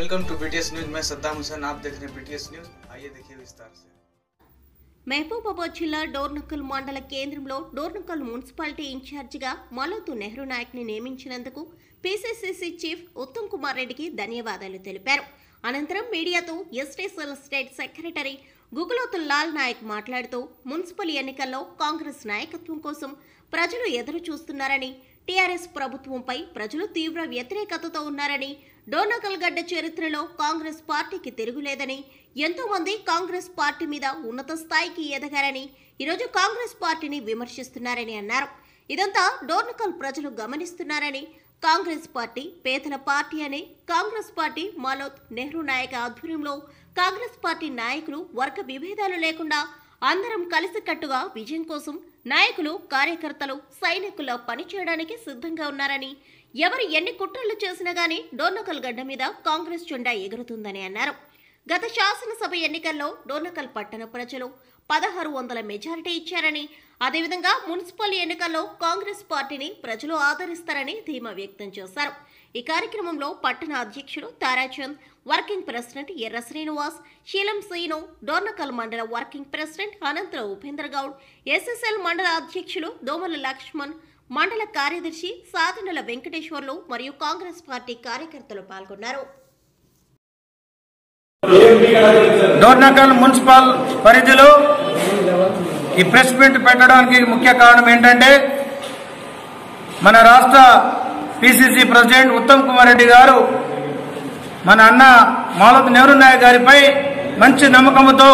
welcome to BTS news मैं सद्दाम हुसैन आप देख रहे हैं बीटीएस न्यूज आइए देखिए विस्तार से మహబూబాబాద్ జిల్లా డోర్నకల్ మండల కేంద్రంలో డోర్నకల్ మున్సిపాలిటీ ఇన్ఛార్జిగా మలోతు నెహ్రూ నాయక్ని నియమించినందుకు పీసీసీసీ చీఫ్ ఉత్తమ్ కుమార్ రెడ్డికి ధన్యవాదాలు తెలిపారు అనంతరం మీడియాతో STCL state secretary Guguloth Lal Naik మాట్లాడుతూ మున్సిపల్ ఎన్నికల్లో కాంగ్రెస్ నాయకత్వం కోసం ప్రజలు ఎదురు చూస్తున్నారని టీఆర్ఎస్ ప్రభుత్వంపై ప్రజలు తీవ్ర వ్యతిరేకతతో ఉన్నారని డోర్నకల్ గడ్డ చరిత్రలో కాంగ్రెస్ పార్టీకి తిరుగులేదని ఎంతో మంది కాంగ్రెస్ పార్టీ మీద ఉన్నత స్థాయికి ఎదగారని ఈరోజు కాంగ్రెస్ పార్టీని విమర్శిస్తున్నారని అన్నారు ఇదంతా డోర్నకల్ ప్రజలు గమనిస్తున్నారని కాంగ్రెస్ పార్టీ పేదల పార్టీ అని కాంగ్రెస్ పార్టీ మాలోత్ నెహ్రూ నాయక ఆధ్వర్యంలో కాంగ్రెస్ పార్టీ నాయకులు వర్గ విభేదాలు లేకుండా అందరం కలిసికట్టుగా విజయం కోసం నాయకులు కార్యకర్తలు సైనికుల పనిచేయడానికి సిద్ధంగా ఉన్నారని ఎవరు ఎన్ని కుట్రలు చేసినా గానీ డోర్నకల్ గడ్డ మీద కాంగ్రెస్ జెండా ఎగురుతుందని అన్నారు గత శాసనసభ ఎన్నికల్లో డోర్నకల్ పట్టణ ప్రజలు పదహారు వందల మెజారిటీ ఇచ్చారని అదేవిధంగా మున్సిపల్ ఎన్నికల్లో కాంగ్రెస్ పార్టీని ప్రజలు ఆదరిస్తారని ధీమా వ్యక్తం చేశారు ఈ కార్యక్రమంలో పట్టణ అధ్యక్షుడు తారాచంద్ వర్కింగ్ ప్రెసిడెంట్ ఎర్ర శ్రీనివాస్ శీలం సీను డోర్నకల్ మండల వర్కింగ్ ప్రెసిడెంట్ అనంతర ఉపేంద్ర గౌడ్ ఎస్ఎస్ఎల్ మండల అధ్యక్షులు దోమల లక్ష్మణ్ మండల కార్యదర్శి సాధనల వెంకటేశ్వర్లు మరియు కాంగ్రెస్ పార్టీ కార్యకర్తలు పాల్గొన్నారు డోర్నకల్ మున్సిపల్ పరిధిలో ఈ ప్రెస్ మీట్ పెట్టడానికి ముఖ్య కారణం ఏంటంటే మన రాష్ట్ర పిసిసి ప్రెసిడెంట్ ఉత్తమ్ కుమార్ రెడ్డి గారు మన అన్న మాలత్ నెహ్రూ నాయక్ గారిపై మంచి నమ్మకంతో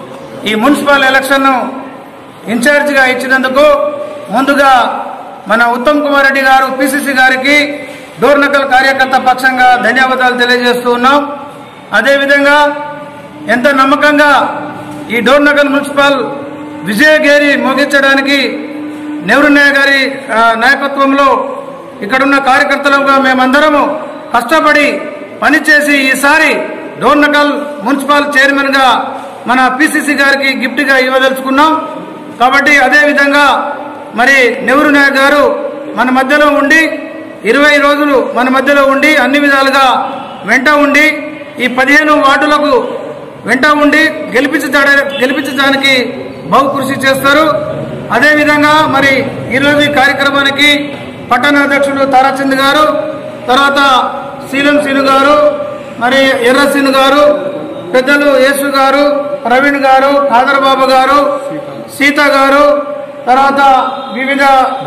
ఈ మున్సిపల్ ఎలక్షన్ ఇన్ఛార్జిగా ఇచ్చినందుకు ముందుగా మన ఉత్తమ్ కుమార్ రెడ్డి గారు పిసిసి గారికి డోర్నకల్ కార్యకర్త పక్షంగా ధన్యవాదాలు తెలియజేస్తూ ఉన్నాం అదేవిధంగా ఎంత నమ్మకంగా ఈ డోర్నగర్ మున్సిపల్ విజయగేరి మోగించడానికి నెహ్రూ నాయక్ గారి ఆ, నాయకత్వంలో ఇక్కడున్న కార్యకర్తలుగా మేమందరము కష్టపడి పనిచేసి ఈసారి డోర్నకల్ మున్సిపల్ చైర్మన్ గా మన పిసిసి గారికి గిఫ్ట్ గా ఇవ్వదలుచుకున్నాం కాబట్టి అదే విధంగా మరి నెహ్రూ నాయక్ గారు మన మధ్యలో ఉండి ఇరవై రోజులు మన మధ్యలో ఉండి అన్ని విధాలుగా వెంట ఉండి ఈ పదిహేను వార్డులకు వెంట ఉండి గెలిపించడా గెలిపించడానికి బహు కృషి చేస్తారు అదేవిధంగా మరి ఈరోజు ఈ కార్యక్రమానికి పట్టణ అధ్యక్షుడు తారాచంద్ గారు తర్వాత శీలం సీను గారు మరి ఎర్ర సీను గారు పెద్దలు యేసు గారు ప్రవీణ్ గారు బాబు గారు సీత గారు తర్వాత వివిధ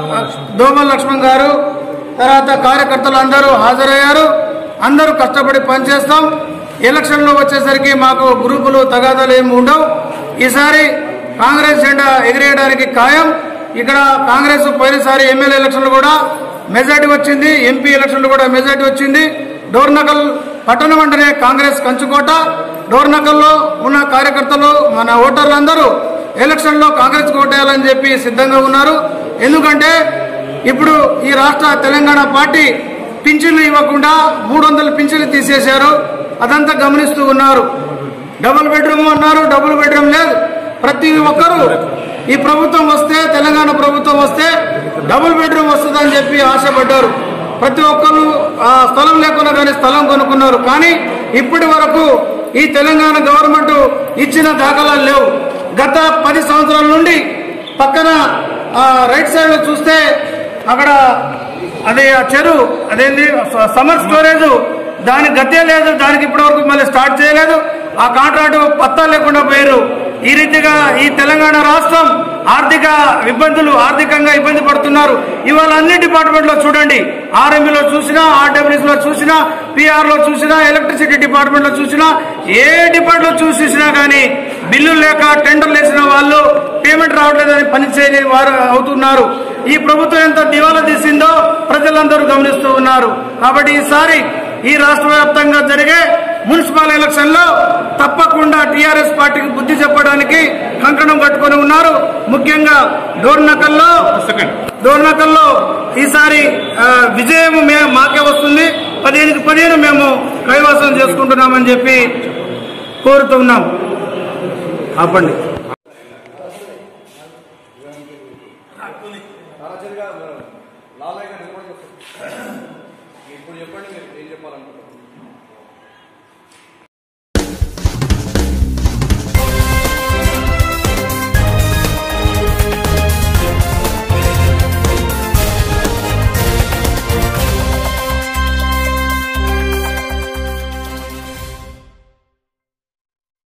దోమల లక్ష్మణ్ గారు తర్వాత కార్యకర్తలు అందరూ హాజరయ్యారు అందరూ కష్టపడి పనిచేస్తాం ఎలక్షన్లో వచ్చేసరికి మాకు గ్రూపులు తగాదాలు ఏమి ఉండవు ఈసారి కాంగ్రెస్ జెండా ఎగిరేయడానికి ఖాయం ఇక్కడ కాంగ్రెస్ పోయినసారి ఎమ్మెల్యే ఎలక్షన్లు కూడా మెజార్టీ వచ్చింది ఎంపీ ఎలక్షన్లు కూడా మెజార్టీ వచ్చింది డోర్నకల్ పట్టణం అంటేనే కాంగ్రెస్ కంచుకోట డోర్నకల్లో ఉన్న కార్యకర్తలు మన ఓటర్లందరూ ఎలక్షన్లో కాంగ్రెస్ ఓటేయాలని చెప్పి సిద్ధంగా ఉన్నారు ఎందుకంటే ఇప్పుడు ఈ రాష్ట్ర తెలంగాణ పార్టీ పింఛన్లు ఇవ్వకుండా మూడు వందల పింఛన్లు తీసేశారు అదంతా గమనిస్తూ ఉన్నారు డబుల్ బెడ్రూమ్ అన్నారు డబుల్ బెడ్రూమ్ లేదు ప్రతి ఒక్కరూ ఈ ప్రభుత్వం వస్తే తెలంగాణ ప్రభుత్వం వస్తే డబుల్ బెడ్రూమ్ వస్తుందని చెప్పి ఆశపడ్డారు ప్రతి ఒక్కరు ఆ స్థలం లేకున్నా కానీ స్థలం కొనుక్కున్నారు కానీ ఇప్పటి వరకు ఈ తెలంగాణ గవర్నమెంట్ ఇచ్చిన దాఖలాలు లేవు గత పది సంవత్సరాల నుండి పక్కన ఆ, రైట్ సైడ్ లో చూస్తే అక్కడ అదే ఆ చెరువు అదేంటి స- సమ్మర్ స్టోరేజ్ దానికి గతే లేదు దానికి ఇప్పటివరకు మళ్ళీ స్టార్ట్ చేయలేదు ఆ కాంట్రాక్ట్ పత్తా లేకుండా పోయారు ఈ రీతిగా ఈ తెలంగాణ రాష్ట్రం ఆర్థిక ఇబ్బందులు ఆర్థికంగా ఇబ్బంది పడుతున్నారు ఇవాళ అన్ని డిపార్ట్మెంట్ లో చూడండి ఆర్ఎంబీ లో చూసినా ఆర్డబ్ల్యూఎస్ లో చూసినా పిఆర్ లో చూసినా ఎలక్ట్రిసిటీ డిపార్ట్మెంట్ లో చూసినా ఏ డిపార్ట్మెంట్ లో చూసినా కానీ బిల్లులు లేక టెండర్లు వేసిన వాళ్ళు పేమెంట్ రావట్లేదని పని చేయని వారు అవుతున్నారు ఈ ప్రభుత్వం ఎంత దివాలా తీసిందో ప్రజలందరూ గమనిస్తూ ఉన్నారు కాబట్టి ఈసారి ఈ రాష్ట్ర వ్యాప్తంగా జరిగే మున్సిపల్ ఎలక్షన్ లో తప్పకుండా టీఆర్ఎస్ పార్టీకి బుద్ధి చెప్పడానికి కంకణం కట్టుకొని ఉన్నారు ముఖ్యంగా డోర్నకల్లో డోర్నకల్లో ఈసారి ఆ, విజయం మే- మాకే వస్తుంది పదిహేనుకి పదిహేను మేము కైవసం చేసుకుంటున్నామని చెప్పి కోరుతున్నాం ఆపండి రాజన్ గారు లాలయ్య గారు నిలబడి చెప్తారు ఇప్పుడు చెప్పండి మీరు ఏం చెప్పాలనుకుంటున్నారు